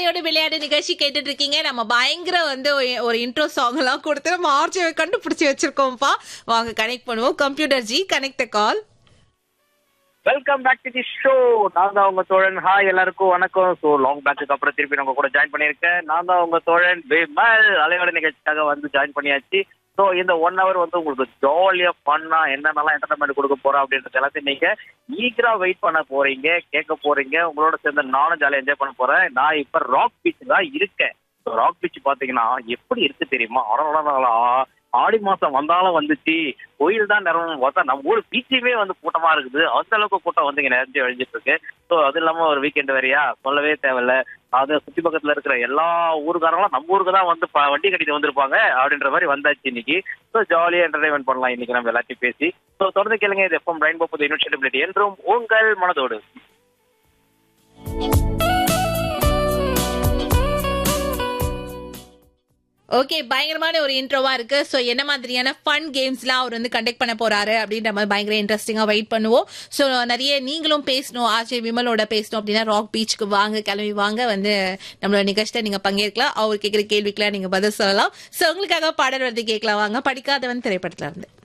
அலையோடு விளையாடு நிகழ்ச்சி கேட்டுட்டு இருக்கீங்க நம்ம பயங்கர வந்து ஒரு- ஒரு இன்ட்ரோ சாங் எல்லாம் கொடுத்து நம்ம ஆர்ஜியை கண்டுபிடிச்சு வச்சிருக்கோம்ப்பா வாங்க கனெக்ட் பண்ணுவோம் computer ji connect call welcome back to the show நான் தான் உங்க தோழன் ஹாய் எல்லாருக்கும் வணக்கம் ஸோ லாங் பேக்கு அப்புறம் திருப்பி உங்க கூட ஜாயின் பண்ணியிருக்கேன் நான் தான் உங்க தோழன் விமல் அலையோட நிகழ்ச்சிக்காக வந்து ஜாயின் பண்ணியாச்சு ஸோ இந்த ஒன் ஹவர் வந்து உங்களுக்கு ஜாலியா ஃபன்னா என்னென்னலாம் என்டர்டைன்மெண்ட் கொடுக்க போறோம் அப்படின்றது எல்லாத்தையும் நீங்க ஈகரா வெயிட் பண்ண போறீங்க கேட்க போறீங்க உங்களோட சேர்ந்து நானும் ஜாலியாக என்ஜாய் பண்ண போறேன் நான் இப்ப ராக் பீச் தான் இருக்கேன் ராக் பீச் பாத்தீங்கன்னா எப்படி இருக்கு தெரியுமா அடடடடா, ஆடி மாசம் வந்தாலும் வந்துச்சு கோயில் தான் நிறமும் பார்த்தா நம்ம ஊர் பீச்சுமே வந்து கூட்டமா இருக்குது அந்த அளவுக்கு கூட்டம் வந்து இங்க நிறைஞ்சு அழிஞ்சிட்டு இருக்கு ஸோ அது இல்லாம ஒரு வீக்கெண்ட் வேறையா சொல்லவே தேவையில்ல அது சுத்தி பக்கத்துல இருக்கிற எல்லா ஊருக்காரங்களும் நம்ம ஊருக்கு தான் வந்து ப- வண்டி கட்டிட்டு வந்திருப்பாங்க அப்படின்ற மாதிரி வந்தாச்சு இன்னைக்கு ஸோ ஜாலியா என்டர்டைன்மெண்ட் பண்ணலாம் இன்னைக்கு நம்ம எல்லாத்தையும் பேசி ஸோ தொடர்ந்து கேளுங்க இது எஃப்எம் ரெயின்போ புது யூனிவர்சிட்டி என்றும் உங்கள் மனதோடு ஓகே பயங்கரமான ஒரு இன்ட்ரோவா இருக்கு ஸோ என்ன மாதிரியான ஃபன் கேம்ஸ்லாம் அவர் வந்து கண்டக்ட் பண்ண போறாரு அப்படின்ற மாதிரி பயங்கர இன்ட்ரெஸ்டிங்கா வெயிட் பண்ணுவோம் ஸோ நிறைய நீங்களும் பேசணும் ஆர்ஜே விமலோட பேசணும் அப்படின்னா ராக் பீச்சுக்கு வாங்க கிளம்பி வாங்க வந்து நம்மளோட நிகழ்ச்சியில நீங்க பங்கேற்கலாம் அவர் கேட்குற கேள்விக்கெல்லாம் நீங்க பதில் சொல்லலாம் ஸோ உங்களுக்காக பாடல் வந்து கேட்கலாம் வாங்க படிக்காதவன் திரைப்படத்துல இருந்து